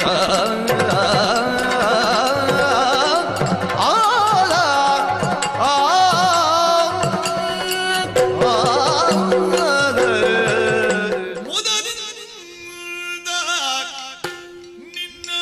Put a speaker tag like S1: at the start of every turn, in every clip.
S1: ಮುದದಿಂದ ನಿನ್ನ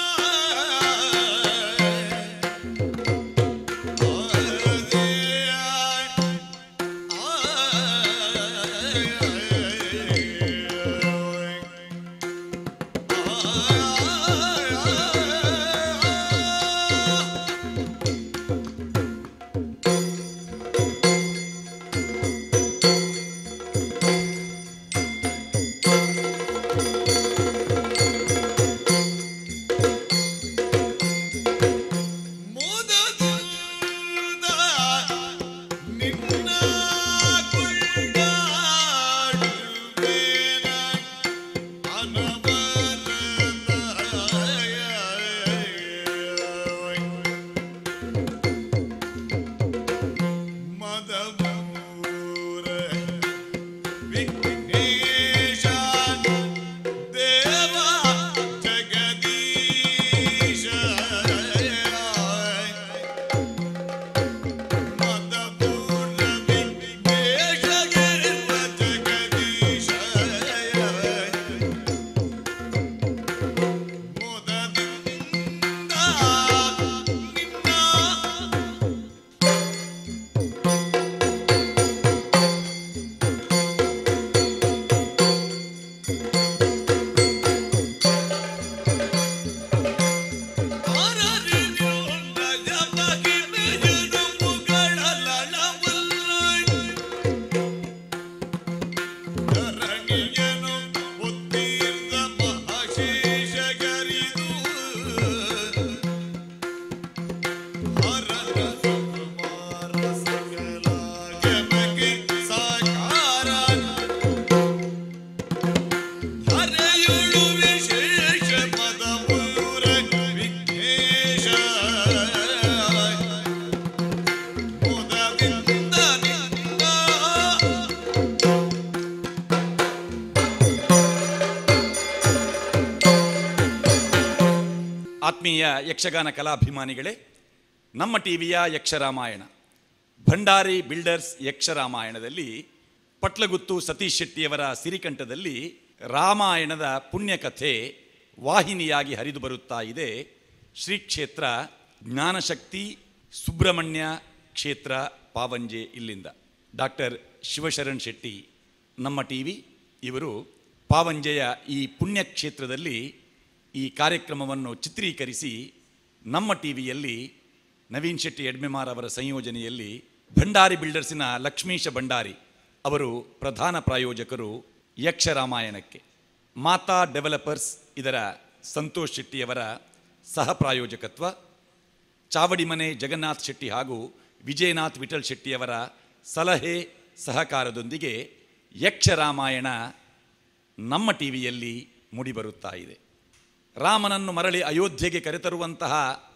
S1: ಮುದದಿಂದ ನಿನ್ನ ಕೊಂಡಾಡುವೆನ ಅನವರತ ಮದಮೂರ ವಿಘ್ನೇಶ ದೇವ ಜಗದೀಶ ಮದಮೂರ ವಿಘ್ನೇಶ ದೇವ ಜಗದೀಶ ಮುದದಿಂದ ನಿನ್ನ ಸಾಕಾರ ಹರೆಯುಳು ವಿಶೇಷ ಪದಮೂರ ವಿಘ್ನೇಶ ಮುದದಿಂದ ನಿನ್ನ
S2: ಆತ್ಮೀಯ ಯಕ್ಷಗಾನ ಕಲಾಭಿಮಾನಿಗಳೇ ನಮ್ಮ ಟಿವಿಯ ಯಕ್ಷರಾಮಾಯಣ ಭಂಡಾರಿ ಬಿಲ್ಡರ್ಸ್ ಯಕ್ಷರಾಮಾಯಣದಲ್ಲಿ ಪಟ್ಲಗುತ್ತು ಸತೀಶ್ ಶೆಟ್ಟಿಯವರ ಸಿರಿಕಂಠದಲ್ಲಿ ರಾಮಾಯಣದ ಪುಣ್ಯಕಥೆ ವಾಹಿನಿಯಾಗಿ ಹರಿದು ಬರುತ್ತಾ ಇದೆ ಶ್ರೀ ಕ್ಷೇತ್ರ ಜ್ಞಾನಶಕ್ತಿ ಸುಬ್ರಹ್ಮಣ್ಯ ಕ್ಷೇತ್ರ ಪಾವಂಜೆ ಇಲ್ಲಿಂದ ಡಾಕ್ಟರ್ ಶಿವಶರಣ್ ಶೆಟ್ಟಿ ನಮ್ಮ ಟಿವಿ ಇವರು ಪಾವಂಜೆಯ ಈ ಪುಣ್ಯಕ್ಷೇತ್ರದಲ್ಲಿ ಈ ಕಾರ್ಯಕ್ರಮವನ್ನು ಚಿತ್ರೀಕರಿಸಿ ನಮ್ಮ ಟಿವಿಯಲ್ಲಿ ನವೀನ್ ಶೆಟ್ಟಿ ಎಡ್ಮೆಮಾರ್ ಅವರ ಸಂಯೋಜನೆಯಲ್ಲಿ ಭಂಡಾರಿ ಬಿಲ್ಡರ್ಸಿನ ಲಕ್ಷ್ಮೀಶ ಭಂಡಾರಿ ಅವರು ಪ್ರಧಾನ ಪ್ರಾಯೋಜಕರು ಯಕ್ಷರಾಮಾಯಣಕ್ಕೆ ಮಾತಾ ಡೆವಲಪರ್ಸ್ ಇದರ ಸಂತೋಷ್ ಶೆಟ್ಟಿಯವರ ಸಹ ಪ್ರಾಯೋಜಕತ್ವ ಚಾವಡಿಮನೆ ಜಗನ್ನಾಥ್ ಶೆಟ್ಟಿ ಹಾಗೂ ವಿಜಯನಾಥ್ ವಿಠಲ್ ಶೆಟ್ಟಿಯವರ ಸಲಹೆ ಸಹಕಾರದೊಂದಿಗೆ ಯಕ್ಷರಾಮಾಯಣ ನಮ್ಮ ಟಿವಿಯಲ್ಲಿ ಮೂಡಿಬರುತ್ತಾ ಇದೆ ರಾಮನನ್ನು ಮರಳಿ ಅಯೋಧ್ಯೆಗೆ ಕರೆತರುವಂತಹ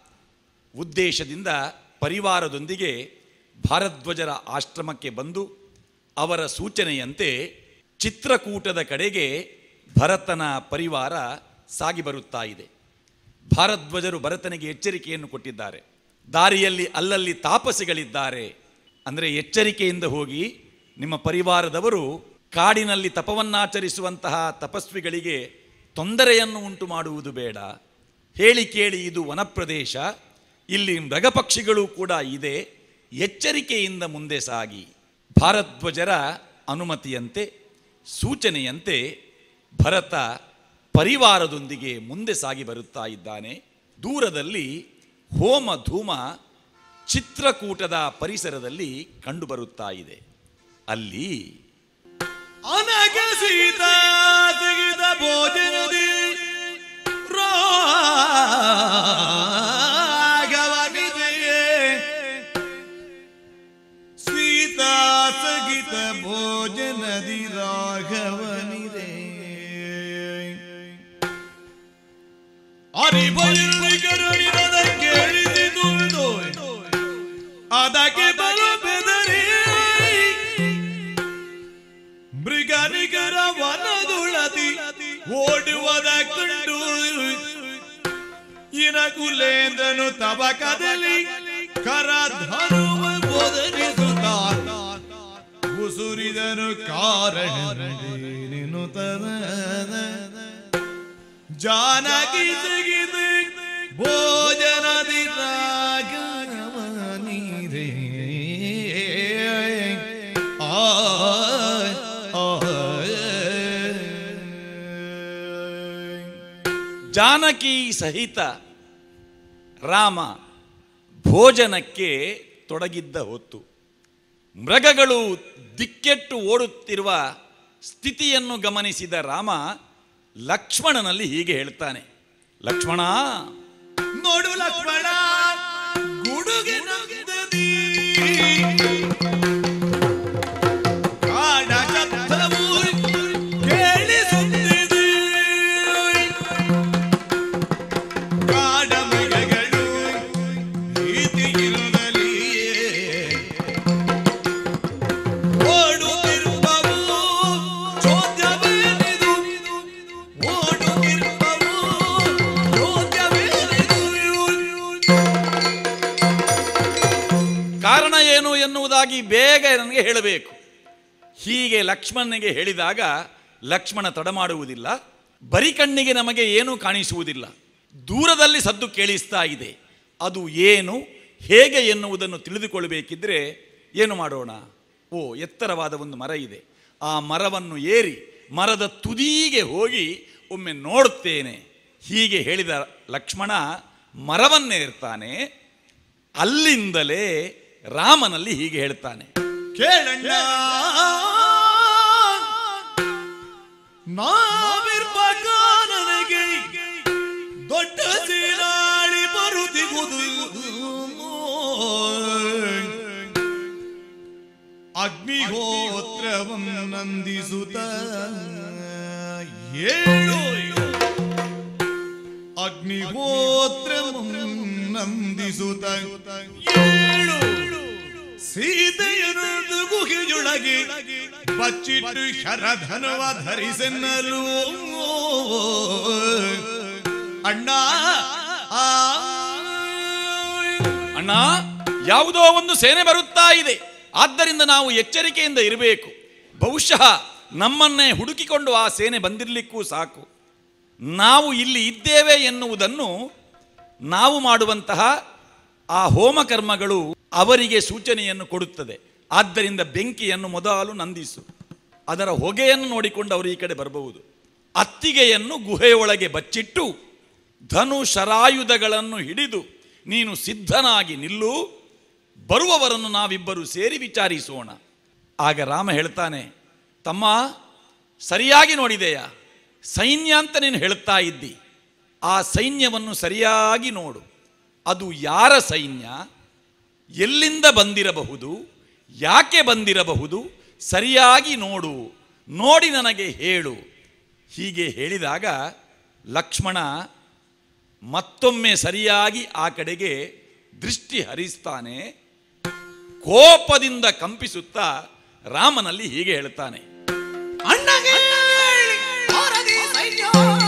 S2: ಉದ್ದೇಶದಿಂದ ಪರಿವಾರದೊಂದಿಗೆ ಭಾರದ್ವಜರ ಆಶ್ರಮಕ್ಕೆ ಬಂದು ಅವರ ಸೂಚನೆಯಂತೆ ಚಿತ್ರಕೂಟದ ಕಡೆಗೆ ಭರತನ ಪರಿವಾರ ಸಾಗಿ ಬರುತ್ತಾ ಇದೆ ಭಾರದ್ವಜರು ಭರತನಿಗೆ ಎಚ್ಚರಿಕೆಯನ್ನು ಕೊಟ್ಟಿದ್ದಾರೆ ದಾರಿಯಲ್ಲಿ ಅಲ್ಲಲ್ಲಿ ತಾಪಸಿಗಳಿದ್ದಾರೆ ಅಂದರೆ ಎಚ್ಚರಿಕೆಯಿಂದ ಹೋಗಿ ನಿಮ್ಮ ಪರಿವಾರದವರು ಕಾಡಿನಲ್ಲಿ ತಪವನ್ನಾಚರಿಸುವಂತಹ ತಪಸ್ವಿಗಳಿಗೆ ತೊಂದರೆಯನ್ನು ಉಂಟು ಮಾಡುವುದು ಬೇಡ ಹೇಳಿ ಕೇಳಿ ಇದು ವನಪ್ರದೇಶ ಇಲ್ಲಿ ಮೃಗಪಕ್ಷಿಗಳು ಕೂಡ ಇದೆ ಎಚ್ಚರಿಕೆಯಿಂದ ಮುಂದೆ ಸಾಗಿ ಭಾರದ್ವಜರ ಅನುಮತಿಯಂತೆ ಸೂಚನೆಯಂತೆ ಭರತ ಪರಿವಾರದೊಂದಿಗೆ ಮುಂದೆ ಸಾಗಿ ಬರುತ್ತಾ ಇದ್ದಾನೆ ದೂರದಲ್ಲಿ ಹೋಮ ಧೂಮ ಚಿತ್ರಕೂಟದ ಪರಿಸರದಲ್ಲಿ ಕಂಡುಬರುತ್ತಾ ಇದೆ ಅಲ್ಲಿ
S1: ಅನಗ ಸೀತಾ ತೆಗೆದ ಭೋಜನದಿ ರಾಘವನಿದೆಯೇ ಸೀತಾ ಸಗಿತ ಭೋಜನದಿ ರಾಘವನಿದೆ ಅರಿಬಯಲಿಗರಳಿರದ ಕೇಳಿದುದು ಅದಕ್ಕೆ ಬಲ ಬೆದರಿ ಮೃಗನಿಗರ ವನದುಳತಿ ಓಡುವದ ಕಂಡು ಮತ್ತಿನ ಕುಲೇಂದ್ರನು ತಬಕದಲ್ಲಿ ಕರಧರುವ ಬೋಧನಿಸುತ್ತ ಉಸುರಿದನು ಕಾರಣ ನೀನು ಜಾನಕಿ ತೆಗೆದು ಭೋಜನದಿ ರಾಗವ ನೀರೇ ಆಯ್ ಆಯ್
S2: ಜಾನಕಿ ಸಹಿತ ರಾಮ ಭೋಜನಕ್ಕೆ ತೊಡಗಿದ್ದ ಹೊತ್ತು ಮೃಗಗಳು ದಿಕ್ಕೆಟ್ಟು ಓಡುತ್ತಿರುವ ಸ್ಥಿತಿಯನ್ನು ಗಮನಿಸಿದ ರಾಮ ಲಕ್ಷ್ಮಣನಲ್ಲಿ ಹೀಗೆ ಹೇಳ್ತಾನೆ ಲಕ್ಷ್ಮಣ
S1: ನೋಡು ಲಕ್ಷ್ಮಣ ಗುಡುಗಿನಂದದಿ ಕಾಡ ಶಬ್ದವು ಕೇಳಿಸುತ್ತಿದೆ ಕಾಡ ಮೃಗಗಳು ಭೀತಿಗಿರುತ್ತಲಿಯೇ ಓಡುತ್ತಿರುವವು ಚೋದ್ಯವೇನಿದು ಓಡುತ್ತಿರುವವು ಚೋದ್ಯವೇನಿದು
S2: ಕಾರಣ ಏನು ಎನ್ನುವುದಾಗಿ ಬೇಗ ನನಗೆ ಹೇಳಬೇಕು ಹೀಗೆ ಲಕ್ಷ್ಮಣನಿಗೆ ಹೇಳಿದಾಗ ಲಕ್ಷ್ಮಣ ತಡಮಾಡುವುದಿಲ್ಲ ಬರಿ ಕಣ್ಣಿಗೆ ನಮಗೆ ಏನೂ ಕಾಣಿಸುವುದಿಲ್ಲ ದೂರದಲ್ಲಿ ಸದ್ದು ಕೇಳಿಸ್ತಾ ಇದೆ ಅದು ಏನು ಹೇಗೆ ಎನ್ನುವುದನ್ನು ತಿಳಿದುಕೊಳ್ಳಬೇಕಿದ್ರೆ ಏನು ಮಾಡೋಣ ಓ ಎತ್ತರವಾದ ಒಂದು ಮರ ಇದೆ ಆ ಮರವನ್ನು ಏರಿ ಮರದ ತುದಿಗೆ ಹೋಗಿ ಒಮ್ಮೆ ನೋಡುತ್ತೇನೆ ಹೀಗೆ ಹೇಳಿದ ಲಕ್ಷ್ಮಣ ಮರವನ್ನೇರ್ತಾನೆ ಅಲ್ಲಿಂದಲೇ ರಾಮನಲ್ಲಿ ಹೀಗೆ ಹೇಳ್ತಾನೆ
S1: ಕೇಳಣ್ಣ ನಾವಿರ್ಬಾಗ ನನಗೆ ದೊಡ್ಡ ಸೀರಾಳಿ ಬರುತ್ತಿಗುದು ಅಗ್ನಿಹೋತ್ರವಂ ನಂದಿಸುತ್ತ ಏಳು ಅಗ್ನಿಹೋತ್ರವಂ ನಂದಿಸುತ್ತ ಏಳು ಸೀತೆಯನ್ನು ಗುಹಿಯೊಳಗೆ ಬಚ್ಚಿಟ್ಟು ಶರಧನವ ಧರಿಸೆನ್ನಲು ಅಣ್ಣ ಆ
S2: ಅಣ್ಣ ಯಾವುದೋ ಒಂದು ಸೇನೆ ಬರುತ್ತಾ ಇದೆ ಆದ್ದರಿಂದ ನಾವು ಎಚ್ಚರಿಕೆಯಿಂದ ಇರಬೇಕು ಬಹುಶಃ ನಮ್ಮನ್ನೇ ಹುಡುಕಿಕೊಂಡು ಆ ಸೇನೆ ಬಂದಿರಲಿಕ್ಕೂ ಸಾಕು ನಾವು ಇಲ್ಲಿ ಇದ್ದೇವೆ ಎನ್ನುವುದನ್ನು ನಾವು ಮಾಡುವಂತಹ ಆ ಹೋಮಕರ್ಮಗಳು ಅವರಿಗೆ ಸೂಚನೆಯನ್ನು ಕೊಡುತ್ತದೆ ಆದ್ದರಿಂದ ಬೆಂಕಿಯನ್ನು ಮೊದಲು ನಂದಿಸು ಅದರ ಹೊಗೆಯನ್ನು ನೋಡಿಕೊಂಡು ಅವರು ಈ ಕಡೆ ಬರಬಹುದು ಅತ್ತಿಗೆಯನ್ನು ಗುಹೆಯೊಳಗೆ ಬಚ್ಚಿಟ್ಟು ಧನು ಶರಾಯುಧಗಳನ್ನು ಹಿಡಿದು ನೀನು ಸಿದ್ಧನಾಗಿ ನಿಲ್ಲು ಬರುವವರನ್ನು ನಾವಿಬ್ಬರು ಸೇರಿ ವಿಚಾರಿಸೋಣ ಆಗ ರಾಮ ಹೇಳ್ತಾನೆ ತಮ್ಮ ಸರಿಯಾಗಿ ನೋಡಿದೆಯಾ ಸೈನ್ಯ ಅಂತ ನೀನು ಹೇಳ್ತಾ ಇದ್ದಿ ಆ ಸೈನ್ಯವನ್ನು ಸರಿಯಾಗಿ ನೋಡು ಅದು ಯಾರ ಸೈನ್ಯ ಎಲ್ಲಿಂದ ಬಂದಿರಬಹುದು ಯಾಕೆ ಬಂದಿರಬಹುದು ಸರಿಯಾಗಿ ನೋಡು ನೋಡಿ ನನಗೆ ಹೇಳು ಹೀಗೆ ಹೇಳಿದಾಗ ಲಕ್ಷ್ಮಣ ಮತ್ತೊಮ್ಮೆ ಸರಿಯಾಗಿ ಆ ಕಡೆಗೆ ದೃಷ್ಟಿ ಹರಿಸ್ತಾನೆ ಕೋಪದಿಂದ ಕಂಪಿಸುತ್ತಾ ರಾಮನಲ್ಲಿ ಹೀಗೆ ಹೇಳ್ತಾನೆ
S1: ಅಣ್ಣಗೆ ಭಾರತೀಯ ಸೈನ್ಯ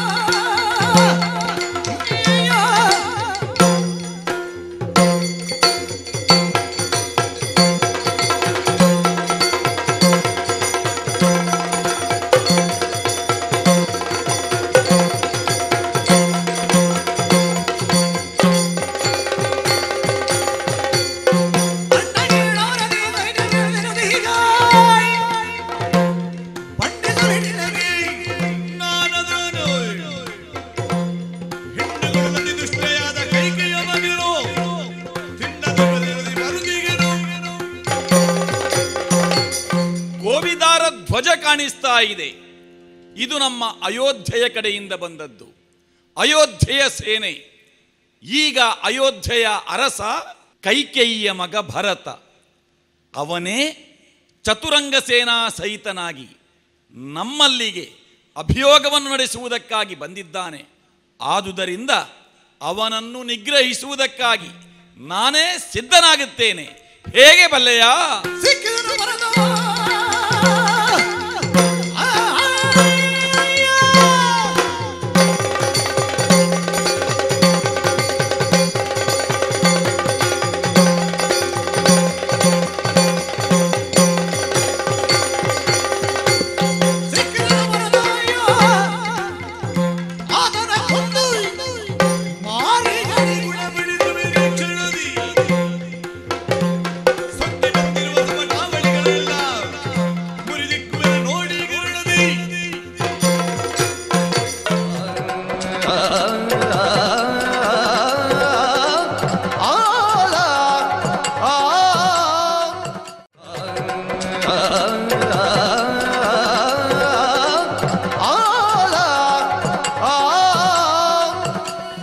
S2: ಗೋವಿದಾರ ಧ್ವಜ ಕಾಣಿಸ್ತಾ ಇದೆ ಇದು ನಮ್ಮ ಅಯೋಧ್ಯೆಯ ಕಡೆಯಿಂದ ಬಂದದ್ದು ಅಯೋಧ್ಯೆಯ ಸೇನೆ ಈಗ ಅಯೋಧ್ಯೆಯ ಅರಸ ಕೈಕೇಯಿಯ ಮಗ ಭರತ ಅವನೇ ಚತುರಂಗ ಸೇನಾ ಸಹಿತನಾಗಿ ನಮ್ಮಲ್ಲಿಗೆ ಅಭಿಯೋಗವನ್ನು ನಡೆಸುವುದಕ್ಕಾಗಿ ಬಂದಿದ್ದಾನೆ ಆದುದರಿಂದ ಅವನನ್ನು ನಿಗ್ರಹಿಸುವುದಕ್ಕಾಗಿ ನಾನೇ ಸಿದ್ಧನಾಗುತ್ತೇನೆ ಹೇಗೆ ಬಲ್ಲೆಯಾ
S1: ಸಿಕ್ಕಿದನು ಬರದು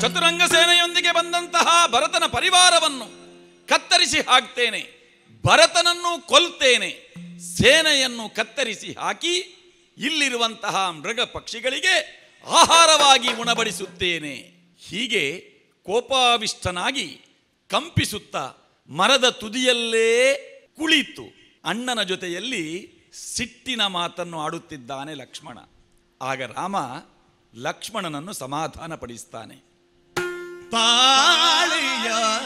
S2: ಚತುರಂಗ ಸೇನೆಯೊಂದಿಗೆ ಬಂದಂತಹ ಭರತನ ಪರಿವಾರವನ್ನು ಕತ್ತರಿಸಿ ಹಾಕ್ತೇನೆ ಭರತನನ್ನು ಕೊಲ್ತೇನೆ ಸೇನೆಯನ್ನು ಕತ್ತರಿಸಿ ಹಾಕಿ ಇಲ್ಲಿರುವಂತಹ ಮೃಗ ಪಕ್ಷಿಗಳಿಗೆ ಆಹಾರವಾಗಿ ಉಣಬಡಿಸುತ್ತೇನೆ ಹೀಗೆ ಕೋಪಾವಿಷ್ಟನಾಗಿ ಕಂಪಿಸುತ್ತಾ ಮರದ ತುದಿಯಲ್ಲೇ ಕುಳಿತು ಅಣ್ಣನ ಜೊತೆಯಲ್ಲಿ ಸಿಟ್ಟಿನ ಮಾತನ್ನು ಆಡುತ್ತಿದ್ದಾನೆ ಲಕ್ಷ್ಮಣ ಆಗ ರಾಮ ಲಕ್ಷ್ಮಣನನ್ನು ಸಮಾಧಾನಪಡಿಸ್ತಾನೆ
S1: ತಾಳಿಯ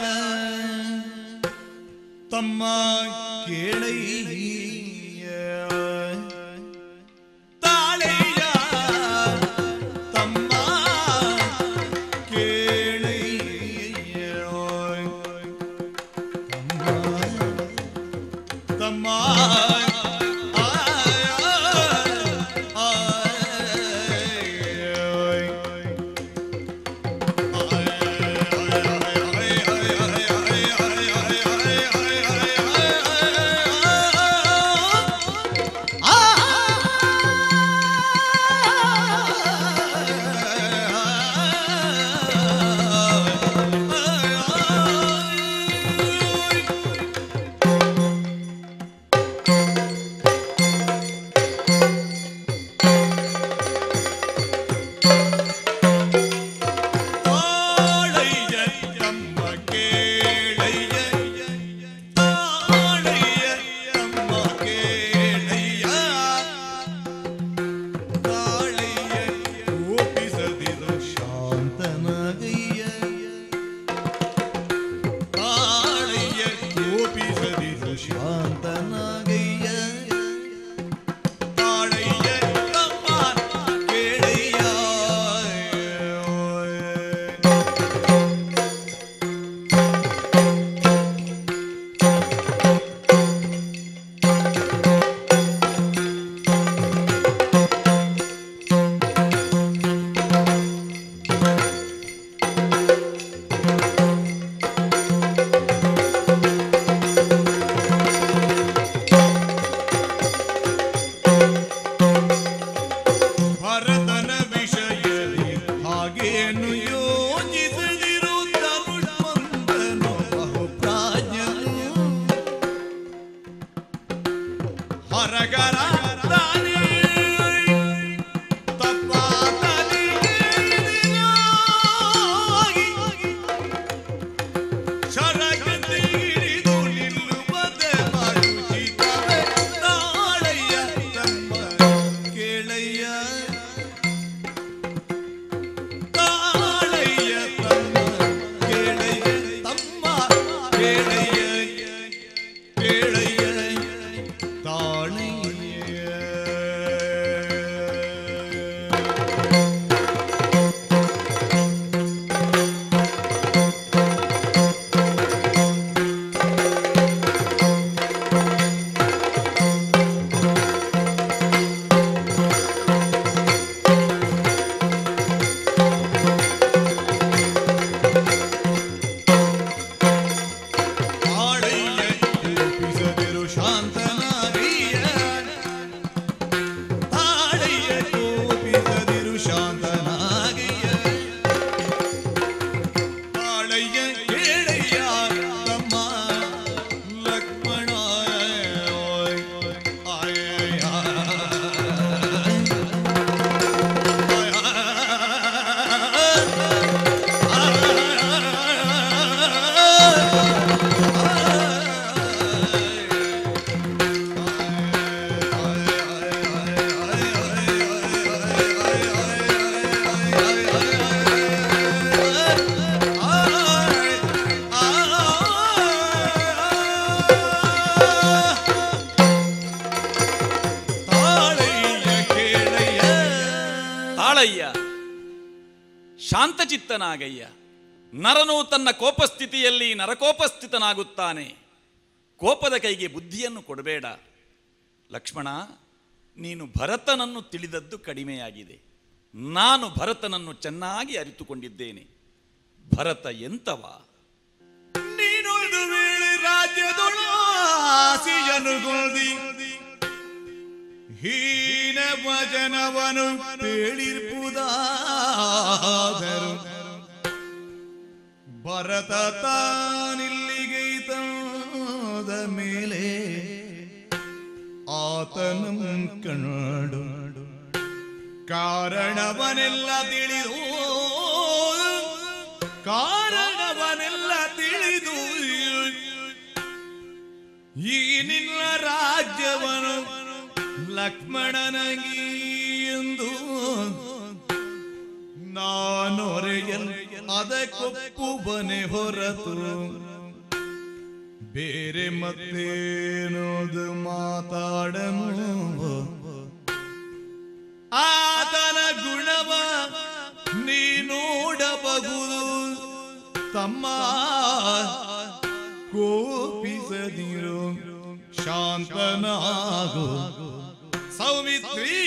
S1: ತಮ್ಮ ಕೇಳಯ್ಯ ತಾಳಿಯ ತಮ್ಮ ಕೇಳಯ್ಯ ತಮ್ಮ ತಾಳಯ್ಯ ತಮ್ಮ ಕೇಳಯ್ಯ ತಾಳಯ್ಯ ತಮ್ಮ ಕೇಳಯ್ಯ ತಾಳಯ್ಯ ಕೋಪಿಸದಿರು ಶಾಂತನಾಗಯ್ಯ ತಾಳಯ್ಯ ಕೋಪಿಸದಿರು ಶಾಂತನಾಗಯ್ಯ ತಾಳಯ್ಯ ತಮ್ಮ ಕೇಳಯ್ಯ ಭರತನ ವಿಷಯದಲ್ಲಿ ಹಾಗೇನು ಯೋಚಿಸದಿರು ಧನುಷ್ಮಂತನು ಬಹುಪ್ರಾಜ್ಞನು ಹರಗರ ತಾನೇ ತಪ್ಪಾತನಿಗೆ ಶರಗತಿ ಹಿಡಿದು ನಿಲ್ಲುವುದೇ ಮರುಚಿತವೇ ತಾಳಯ್ಯ ತಮ್ಮ ಕೇಳಯ್ಯ ತಾಳಯ್ಯ ತಮ್ಮ ಕೇಳಯ್ಯ ತಮ್ಮ ಕೇಳಯ್ಯ ಕೇಳಯ್ಯ ತಾಳಯ್ಯ ಆಳಯ್ಯ ಕೋಪಿಸದಿರು ಶಾಂತನಾಗಯ್ಯ ತಾಳಯ್ಯ ಕೋಪಿಸದಿರು ಶಾಂತನಾಗಯ್ಯ ತಾಳಯ್ಯ ಕೇಳಯ್ಯ ತಮ್ಮ ಲಕ್ಷ್ಮಣ ತಾಳಯ್ಯ ಕೇಳಯ್ಯ
S2: ತಾಳಯ್ಯ ಶಾಂತಚಿತ್ತನಾಗಯ್ಯ ನರನು ತನ್ನ ಕೋಪಸ್ಥಿತಿಯಲ್ಲಿ ನರಕೋಪಸ್ಥಿತನಾಗುತ್ತಾನೆ ಕೋಪದ ಕೈಗೆ ಬುದ್ಧಿಯನ್ನು ಕೊಡಬೇಡ ಲಕ್ಷ್ಮಣ ನೀನು ಭರತನನ್ನು ತಿಳಿದದ್ದು ಕಡಿಮೆಯಾಗಿದೆ ನಾನು ಭರತನನ್ನು ಚೆನ್ನಾಗಿ ಅರಿತುಕೊಂಡಿದ್ದೇನೆ ಭರತ ಎಂತವ
S1: ನೀನೊಂದು ವೇಳೆ ರಾಜ್ಯದೊಳು ಆಸಿಯನುಗೋದಿ ಹೀನ ವಚನವನು ಹೇಳಿರ್ಪುದಾದರು ಭರತ ತಾನಿಲ್ಲಿಗೆ ತಂದ ಮೇಲೆ ಆತನ ಕಂಡು ಕಾರಣವನೆಲ್ಲ ತಿಳಿದು ಕಾರಣವನೆಲ್ಲ ತಿಳಿದು ಈ ನಿನ್ನ ರಾಜ್ಯವನು ಲಕ್ಷ್ಮಣನಗಿ ಎಂದು ನಾನೊರೆಯಲ್ ಅದಕ್ಕೊಪ್ಪುವನೆ ಹೊರತು ಬೇರೆ ಮತ್ತೇನೋದು ಮಾತಾಡನು ಆತನ ಗುಣವ ನೀ ನೋಡಬಹುದು ತಮ್ಮ ಕೋಪಿಸದಿರು ಶಾಂತನಾಗು ಸೌಮಿತ್ರಿ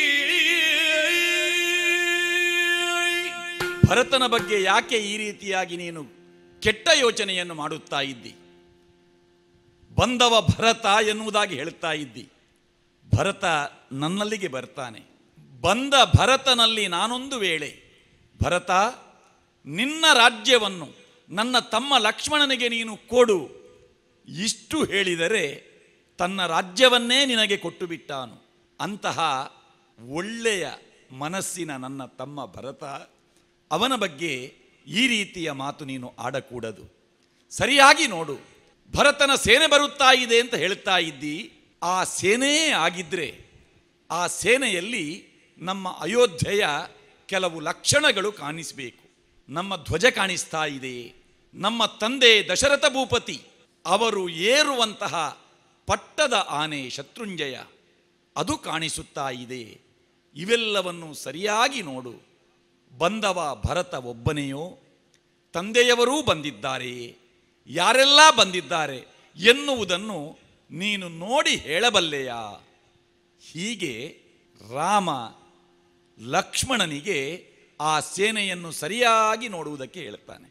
S2: ಭರತನ ಬಗ್ಗೆ ಯಾಕೆ ಈ ರೀತಿಯಾಗಿ ನೀನು ಕೆಟ್ಟ ಯೋಚನೆಯನ್ನು ಮಾಡುತ್ತಾ ಇದ್ದಿ ಬಂದವ ಭರತ ಎನ್ನುವುದಾಗಿ ಹೇಳ್ತಾ ಇದ್ದಿ ಭರತ ನನ್ನಲ್ಲಿಗೆ ಬರ್ತಾನೆ ಬಂದ ಭರತನಲ್ಲಿ ನಾನೊಂದು ವೇಳೆ ಭರತ ನಿನ್ನ ರಾಜ್ಯವನ್ನು ನನ್ನ ತಮ್ಮ ಲಕ್ಷ್ಮಣನಿಗೆ ನೀನು ಕೊಡು ಇಷ್ಟು ಹೇಳಿದರೆ ತನ್ನ ರಾಜ್ಯವನ್ನೇ ನಿನಗೆ ಕೊಟ್ಟು ಬಿಟ್ಟಾನು ಅಂತಹ ಒಳ್ಳೆಯ ಮನಸ್ಸಿನ ನನ್ನ ತಮ್ಮ ಭರತ ಅವನ ಬಗ್ಗೆ ಈ ರೀತಿಯ ಮಾತು ನೀನು ಆಡಕೂಡದು ಸರಿಯಾಗಿ ನೋಡು ಭರತನ ಸೇನೆ ಬರುತ್ತಾ ಇದೆ ಅಂತ ಹೇಳ್ತಾ ಇದ್ದಿ ಆ ಸೇನೆಯೇ ಆಗಿದ್ರೆ ಆ ಸೇನೆಯಲ್ಲಿ ನಮ್ಮ ಅಯೋಧ್ಯೆಯ ಕೆಲವು ಲಕ್ಷಣಗಳು ಕಾಣಿಸಬೇಕು ನಮ್ಮ ಧ್ವಜ ಕಾಣಿಸ್ತಾ ಇದೆ ನಮ್ಮ ತಂದೆ ದಶರಥ ಭೂಪತಿ ಅವರು ಏರುವಂತಹ ಪಟ್ಟದ ಆನೆ ಶತ್ರುಂಜಯ ಅದು ಕಾಣಿಸುತ್ತಾ ಇದೆ ಇವೆಲ್ಲವನ್ನು ಸರಿಯಾಗಿ ನೋಡು ಬಂದವ ಭರತ ಒಬ್ಬನೆಯೋ ತಂದೆಯವರೂ ಬಂದಿದ್ದಾರೆ ಯಾರೆಲ್ಲ ಬಂದಿದ್ದಾರೆ ಎನ್ನುವುದನ್ನು ನೀನು ನೋಡಿ ಹೇಳಬಲ್ಲೆಯಾ ಹೀಗೆ ರಾಮ ಲಕ್ಷ್ಮಣನಿಗೆ ಆ ಸೇನೆಯನ್ನು ಸರಿಯಾಗಿ ನೋಡುವುದಕ್ಕೆ ಹೇಳುತ್ತಾನೆ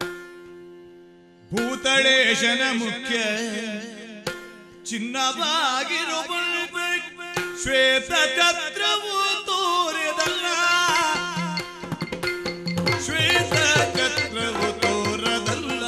S1: ಭೂತಳೇಶನ ಮುಖ್ಯ ಚಿನ್ನವಾಗಿರುವ ಶ್ವೇತ ಛತ್ರವು ತೋರದಲ್ಲ ಶ್ವೇತ ಛತ್ರವು ತೋರದಲ್ಲ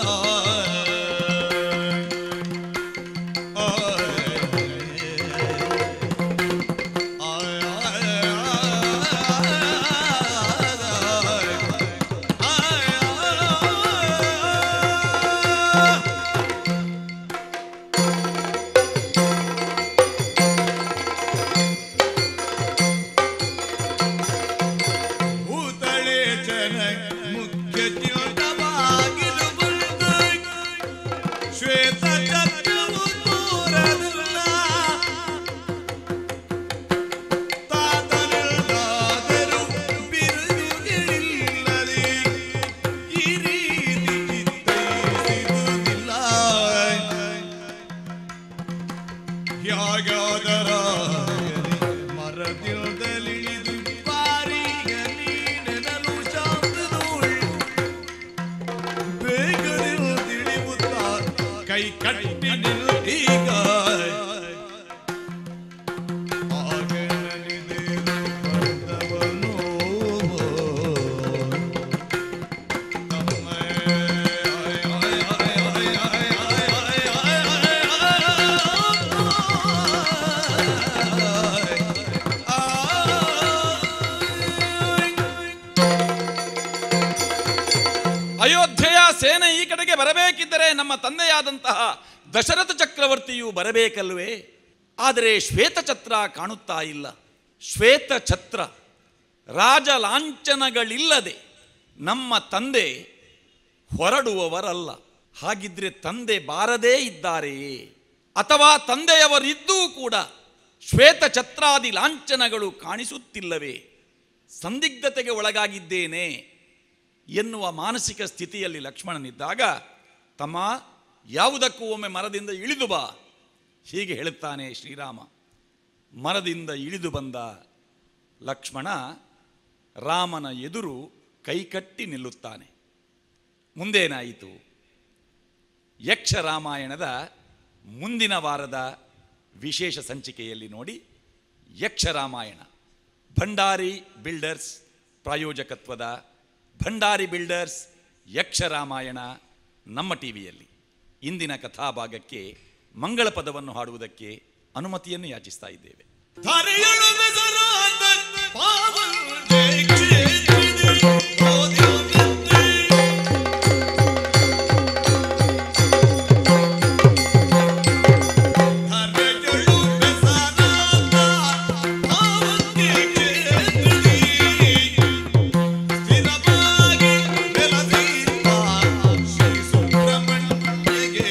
S1: ಭೂತಳೇಶನ ಮುಖ್ಯ ಜ್ಯೋತವಾಗಿರುವ ಶ್ವೇತ ಛತ್ರವು ತೋರದಲ್ಲ ತಾತನಿಲ್ಲಾದರೂ ಬಿರುದುಗಳಿಲ್ಲದೆ ಈ ರೀತಿ ಚಿತ್ತೈಸಿದುದಿಲ್ಲ. ಯಾಗಾದರ ಮರದಿಲ್ದಲಿಳಿದು ಬಾರಿಗ ನೀನೆನಲು ಶಾಂತದೋಳ್. ಬೇಗದಿಲ್ ತಿಳಿಯುತ್ತ ಕೈ ಕಟ್ಟಿ ನಿಲ್ಲೀಗ
S2: ಅಯೋಧ್ಯೆಯ ಸೇನೆ ಈ ಕಡೆಗೆ ಬರಬೇಕಿದ್ದರೆ ನಮ್ಮ ತಂದೆಯಾದಂತಹ ದಶರಥ ಚಕ್ರವರ್ತಿಯು ಬರಬೇಕಲ್ವೇ ಆದರೆ ಶ್ವೇತಛತ್ರ ಕಾಣುತ್ತಾ ಇಲ್ಲ ಶ್ವೇತಛತ್ರ ರಾಜ ಲಾಂಛನಗಳಿಲ್ಲದೆ ನಮ್ಮ ತಂದೆ ಹೊರಡುವವರಲ್ಲ ಹಾಗಿದ್ರೆ ತಂದೆ ಬಾರದೇ ಇದ್ದಾರೆಯೇ ಅಥವಾ ತಂದೆಯವರಿದ್ದೂ ಕೂಡ ಶ್ವೇತಛತ್ರಾದಿ ಲಾಂಛನಗಳು ಕಾಣಿಸುತ್ತಿಲ್ಲವೇ ಸಂದಿಗ್ಧತೆಗೆ ಒಳಗಾಗಿದ್ದೇನೆ ಎನ್ನುವ ಮಾನಸಿಕ ಸ್ಥಿತಿಯಲ್ಲಿ ಲಕ್ಷ್ಮಣನಿದ್ದಾಗ ತಮ್ಮ ಯಾವುದಕ್ಕೂ ಒಮ್ಮೆ ಮರದಿಂದ ಇಳಿದು ಬಾ ಹೀಗೆ ಹೇಳುತ್ತಾನೆ ಶ್ರೀರಾಮ ಮರದಿಂದ ಇಳಿದು ಬಂದ ಲಕ್ಷ್ಮಣ ರಾಮನ ಎದುರು ಕೈಕಟ್ಟಿ ನಿಲ್ಲುತ್ತಾನೆ ಮುಂದೇನಾಯಿತು ಯಕ್ಷ ರಾಮಾಯಣದ ಮುಂದಿನ ವಾರದ ವಿಶೇಷ ಸಂಚಿಕೆಯಲ್ಲಿ ನೋಡಿ ಯಕ್ಷ ರಾಮಾಯಣ ಭಂಡಾರಿ ಬಿಲ್ಡರ್ಸ್ ಪ್ರಾಯೋಜಕತ್ವದ ಭಂಡಾರಿ ಬಿಲ್ಡರ್ಸ್ ಯಕ್ಷರಾಮಾಯಣ ನಮ್ಮ ಟಿವಿಯಲ್ಲಿ ಇಂದಿನ ಕಥಾಭಾಗಕ್ಕೆ ಮಂಗಳ ಪದವನ್ನು ಹಾಡುವುದಕ್ಕೆ ಅನುಮತಿಯನ್ನು ಯಾಚಿಸ್ತಾ ಇದ್ದೇವೆ
S1: ಧರೆಯಳು ಬೆಸರಾದ ಪಾವನ ಕ್ಷೇತ್ರದಿ ಓದಿಯುತ್ತಿದ್ದೆ. ಧರೆಯಳು ಬೆಸರಾದ ಪಾವನ ಕ್ಷೇತ್ರದಿ ಸ್ಥಿರವಾಗಿ ನೆಲೆಸಿರುವ ಶ್ರೀ ಸುಬ್ರಹ್ಮಣ್ಯಗೆ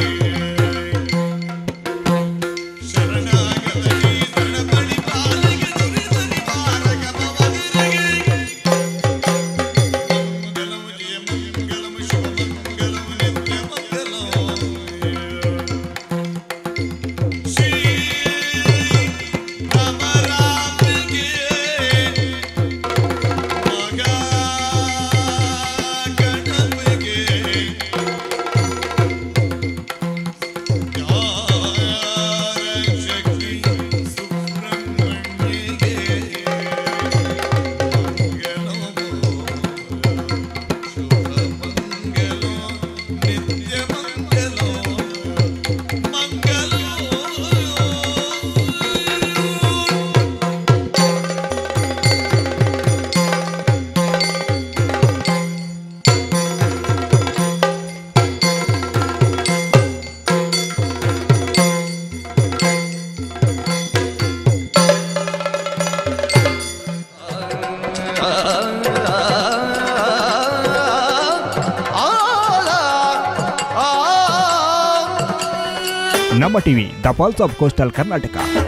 S1: ಶರಣಾಗತ ಶ್ರೀ ಶರಣಬಲಿ ಪಾಲಿಗೆ ನುರಿದಲಿ ಮಾರಕಮವಗಿರಿಗೆ. ಮಂಗಲಂ ಜಯ ಮಂಗಲಂ ಶುಭ ಮಂಗಲಂ ನಿತ್ಯ ಮಂಗಲಂ. ಶ್ರೀ ರಾಮ ರಾಮನಿಗೆ ಮಗ ಗಣಪಗೆ ಶಕ್ತಿ ಸುಬ್ರಹ್ಮಣ್ಯಗೆ ಶುಭ ಮಂಗಲೋ ನಿತ್ಯ ಮಂಗಲೋ ಮಂಗಲೋ
S3: ನಮ್ಮ TV the pulse of coastal Karnataka